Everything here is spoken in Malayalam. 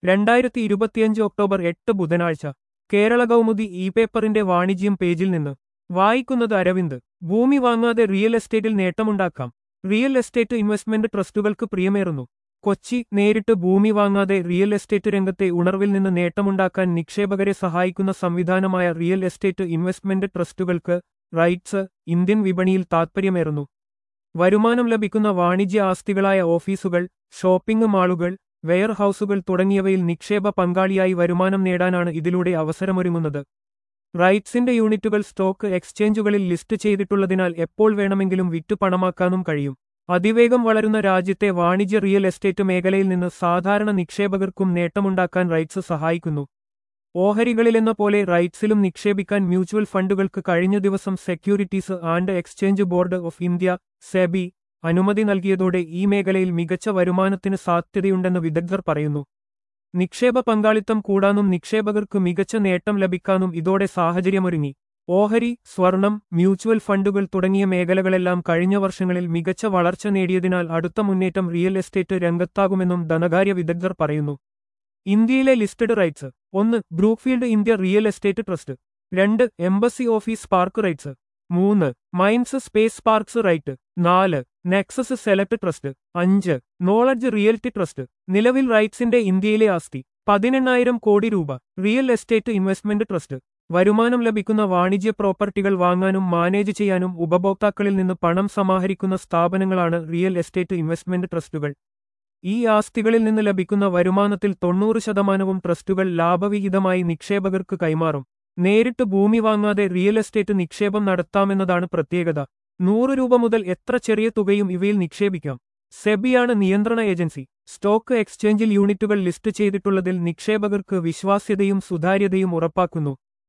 രണ്ടായിരത്തി ഇരുപത്തിയഞ്ച് ഒക്ടോബർ എട്ട് ബുധനാഴ്ച കേരള കൗമുദി ഇ പേപ്പറിന്റെ വാണിജ്യം പേജിൽ നിന്ന് വായിക്കുന്നത് അരവിന്ദ് ഭൂമി വാങ്ങാതെ റിയൽ എസ്റ്റേറ്റിൽ നേട്ടമുണ്ടാക്കാം റിയൽ എസ്റ്റേറ്റ് ഇൻവെസ്റ്റ്മെന്റ് ട്രസ്റ്റുകൾക്ക് പ്രിയമേറുന്നു കൊച്ചി നേരിട്ട് ഭൂമി വാങ്ങാതെ റിയൽ എസ്റ്റേറ്റ് രംഗത്തെ ഉണർവിൽ നിന്ന് നേട്ടമുണ്ടാക്കാൻ നിക്ഷേപകരെ സഹായിക്കുന്ന സംവിധാനമായ റിയൽ എസ്റ്റേറ്റ് ഇൻവെസ്റ്റ്മെന്റ് ട്രസ്റ്റുകൾക്ക് റൈറ്റ്സ് ഇന്ത്യൻ വിപണിയിൽ താൽപ്പര്യമേറുന്നു വരുമാനം ലഭിക്കുന്ന വാണിജ്യ ആസ്തികളായ ഓഫീസുകൾ ഷോപ്പിംഗ് മാളുകൾ വെയർഹൌസുകൾ തുടങ്ങിയവയിൽ നിക്ഷേപ പങ്കാളിയായി വരുമാനം നേടാനാണ് ഇതിലൂടെ അവസരമൊരുങ്ങുന്നത് റൈറ്റ്സിന്റെ യൂണിറ്റുകൾ സ്റ്റോക്ക് എക്സ്ചേഞ്ചുകളിൽ ലിസ്റ്റ് ചെയ്തിട്ടുള്ളതിനാൽ എപ്പോൾ വേണമെങ്കിലും വിറ്റു പണമാക്കാനും കഴിയും അതിവേഗം വളരുന്ന രാജ്യത്തെ വാണിജ്യ റിയൽ എസ്റ്റേറ്റ് മേഖലയിൽ നിന്ന് സാധാരണ നിക്ഷേപകർക്കും നേട്ടമുണ്ടാക്കാൻ റൈറ്റ്സ് സഹായിക്കുന്നു ഓഹരികളിലെന്ന പോലെ റൈറ്റ്സിലും നിക്ഷേപിക്കാൻ മ്യൂച്വൽ ഫണ്ടുകൾക്ക് കഴിഞ്ഞ ദിവസം securities and exchange board of India SEBI അനുമതി നൽകിയതോടെ ഈ മേഖലയിൽ മികച്ച വരുമാനത്തിന് സാധ്യതയുണ്ടെന്ന് വിദഗ്ധർ പറയുന്നു നിക്ഷേപ പങ്കാളിത്തം കൂടാനും നിക്ഷേപകർക്ക് മികച്ച നേട്ടം ലഭിക്കാനും ഇതോടെ സാഹചര്യമൊരുങ്ങി ഓഹരി സ്വർണം മ്യൂച്വൽ ഫണ്ടുകൾ തുടങ്ങിയ മേഖലകളെല്ലാം കഴിഞ്ഞ വർഷങ്ങളിൽ മികച്ച വളർച്ച നേടിയതിനാൽ അടുത്ത മുന്നേറ്റം റിയൽ എസ്റ്റേറ്റ് രംഗത്താകുമെന്നും ധനകാര്യ വിദഗ്ധർ പറയുന്നു ഇന്ത്യയിലെ ലിസ്റ്റഡ് റൈറ്റ്സ് ഒന്ന് Brookfield India real estate trust രണ്ട് എംബസി ഓഫീസ് പാർക്ക് റൈറ്റ്സ് മൂന്ന് മൈൻസ് സ്പേസ് പാർക്സ് റൈറ്റ് നാല് നെക്സസ് സെലക്ട് ട്രസ്റ്റ് അഞ്ച് നോളജ് റിയൽറ്റി ട്രസ്റ്റ് നിലവിൽ റൈറ്റ്സിന്റെ ഇന്ത്യയിലെ ആസ്തി പതിനെണ്ണായിരം കോടി രൂപ റിയൽ എസ്റ്റേറ്റ് ഇൻവെസ്റ്റ്മെന്റ് ട്രസ്റ്റ് വരുമാനം ലഭിക്കുന്ന വാണിജ്യ പ്രോപ്പർട്ടികൾ വാങ്ങാനും മാനേജ് ചെയ്യാനും ഉപഭോക്താക്കളിൽ നിന്ന് പണം സമാഹരിക്കുന്ന സ്ഥാപനങ്ങളാണ് റിയൽ എസ്റ്റേറ്റ് ഇൻവെസ്റ്റ്മെന്റ് ട്രസ്റ്റുകൾ ഈ ആസ്തികളിൽ നിന്ന് ലഭിക്കുന്ന വരുമാനത്തിൽ തൊണ്ണൂറ് ശതമാനവും ട്രസ്റ്റുകൾ ലാഭവിഹിതമായി നിക്ഷേപകർക്ക് കൈമാറും നേരിട്ട് ഭൂമി വാങ്ങാതെ റിയൽ എസ്റ്റേറ്റ് നിക്ഷേപം നടത്താമെന്നതാണ് പ്രത്യേകത നൂറ് രൂപ മുതൽ എത്ര ചെറിയ തുകയും ഇവയിൽ നിക്ഷേപിക്കാം സെബിയാണ് നിയന്ത്രണ ഏജൻസി സ്റ്റോക്ക് എക്സ്ചേഞ്ചിൽ യൂണിറ്റുകൾ ലിസ്റ്റ് ചെയ്തിട്ടുള്ളതിൽ നിക്ഷേപകർക്ക് വിശ്വാസ്യതയും സുതാര്യതയും ഉറപ്പാക്കുന്നു